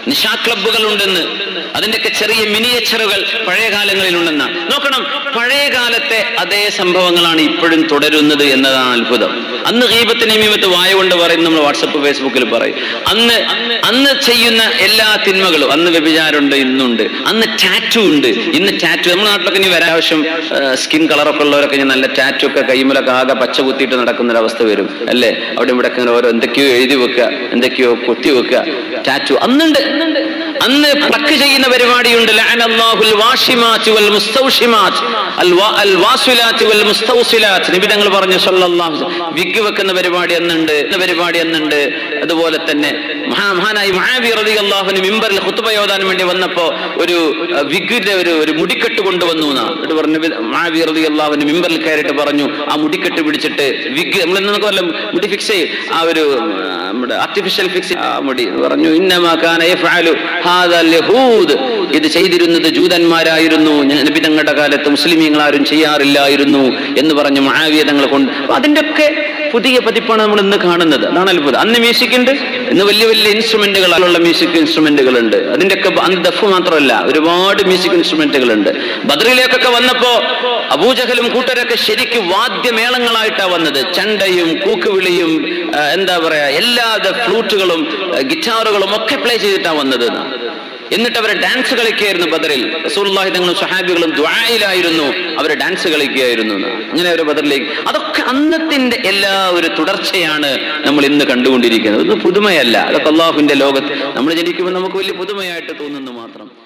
നിശാ ക്ലബ്ബുകൾ ഉണ്ടെന്ന് അതിന്റെയൊക്കെ ചെറിയ മിനിയേച്ചറുകൾ പഴയ കാലങ്ങളിലുണ്ടെന്ന നോക്കണം പഴയ കാലത്തെ അതേ സംഭവങ്ങളാണ് ഇപ്പോഴും തുടരുന്നത് എന്നതാണ് അത്ഭുതം അന്ന് ഗീബത്ത് നിമിമത്ത് വായ കൊണ്ട് പറയും നമ്മൾ വാട്സപ്പ് ഫേസ്ബുക്കിൽ പറയും അന്ന് അന്ന് ചെയ്യുന്ന എല്ലാ തിന്മകളും അന്ന് വ്യഭിചാരമുണ്ട് ഇന്നുണ്ട് അന്ന് ടാറ്റു ഉണ്ട് ഇന്ന് ടാറ്റു നമ്മുടെ നാട്ടിലൊക്കെ ഇനി വരാൻ ആവശ്യം സ്കിൻ കളറൊക്കെ ഉള്ളവരൊക്കെ ഇനി നല്ല ടാറ്റു ഒക്കെ കൈമലൊക്കെ ആകെ പച്ച കുത്തിയിട്ട് നടക്കുന്ന ഒരു അവസ്ഥ വരും അല്ലേ അവിടെ ഇവിടെ ഒക്കെ ഇങ്ങനെ ഓരോ എന്തൊക്കെയോ എഴുതി വെക്കുക എന്തൊക്കെയോ കുത്തി വെക്കുക ടാറ്റു അന്നുണ്ട് അന്ന് പ്ലക്ക് ചെയ്യുന്ന പരിപാടിയുണ്ട് ലഅനല്ലാഹുൽ വാഷിമാത്ത് വൽ മുസ്തൗഷിമാത്ത് അൽ വാ- അൽ വാസിലാത്ത് വൽ മുസ്തൗസിലാത്ത് നബി തങ്ങൾ പറഞ്ഞു സല്ലല്ലാഹു അലൈഹി വസല്ലം. വിഗ് വെക്കുന്ന പരിപാടി അന്നുണ്ട് എന്ന പരിപാടി അന്നുണ്ട് അതുപോലെ തന്നെ മഹാ- മഹാനായി മഹാവി റളിയല്ലാഹുവിന് മിമ്പറിൽ ഖുത്ബ ഓതാൻ വേണ്ടി വന്നപ്പോ ഒരു അഹ്, വിഗിന്റെ ഒരു ഒരു മുടിക്കെട്ട് കൊണ്ടുവന്നു എന്നാ എന്നിട്ട് പറഞ്ഞു മഹാവി റളിയല്ലാഹുവിന് മിമ്പറിൽ കയറിയിട്ട് പറഞ്ഞു ആ മുടിക്കെട്ട് പിടിച്ചിട്ട് വിഗ് നമ്മൾ നമുക്ക് വല്ല മുടി ഫിക്സ് ചെയ്യും ആ ഒരു ആ, നമ്മുടെ ആർട്ടിഫിഷ്യൽ ഫിക്സ് ആ മുടി പറഞ്ഞു ഇന്നമാ കാന യഫ്അലു ഹാദൽ യഹൂദ് ഇത് ചെയ്തിരുന്നത് ജൂതന്മാരായിരുന്നു ഞാൻ നബി തങ്ങളുടെ കാലത്ത് മുസ്ലിമീങ്ങൾ ആരും ചെയ്യാറില്ലായിരുന്നു എന്ന് പറഞ്ഞ് മഹാവിയ തങ്ങൾ കൊണ്ട് അപ്പൊ അതിന്റെ ഒക്കെ പുതിയ പതിപ്പാണ് നമ്മൾ ഇന്ന് കാണുന്നത് അതാണ് അത്ഭുതം അന്ന് മ്യൂസിക് ഉണ്ട് ഇന്ന് വലിയ വലിയ ഇൻസ്ട്രുമെന്റുകളുള്ള മ്യൂസിക് ഇൻസ്ട്രുമെന്റുകൾ ഉണ്ട് അതിന്റെ ഒക്കെ അന്ന് ദഫ് മാത്രമല്ല ഒരുപാട് മ്യൂസിക് ഇൻസ്ട്രുമെന്റുകൾ ഉണ്ട് ബദ്രിലേക്കൊക്കെ വന്നപ്പോ അബൂജഹലും കൂട്ടരൊക്കെ ശരിക്കും വാദ്യമേളങ്ങളായിട്ടാണ് വന്നത് ചണ്ടയും കൂക്കുവിളിയും ആ, എന്താ പറയാ എല്ലാ ഫ്ലൂട്ടുകളും ഗിറ്റാറുകളും ഒക്കെ പ്ലേ ചെയ്തിട്ടാണ് വന്നത് എന്നാ. എന്നിട്ട് അവർ ഡാൻസ് കളിക്കുകയായിരുന്നു ബദറിൽ റസൂലുള്ളാഹി തങ്ങളും സഹാബികളും ദ്വായിലായിരുന്നു അവർ ഡാൻസ് കളിക്കുകയായിരുന്നു എന്ന്. അങ്ങനെ അവർ ബദറിലേക്ക് അതൊക്കെ അന്നത്തിന്റെ എല്ലാ ഒരു തുടർച്ചയാണ് നമ്മൾ ഇന്ന് കണ്ടുകൊണ്ടിരിക്കുന്നത് ഇത് പുതുമയല്ല അതൊക്കെ അള്ളാഹുവിന്റെ ലോകത്ത് നമ്മൾ ജനിക്കുമ്പോൾ നമുക്ക് വലിയ പുതുമയായിട്ട് തോന്നുന്നു മാത്രം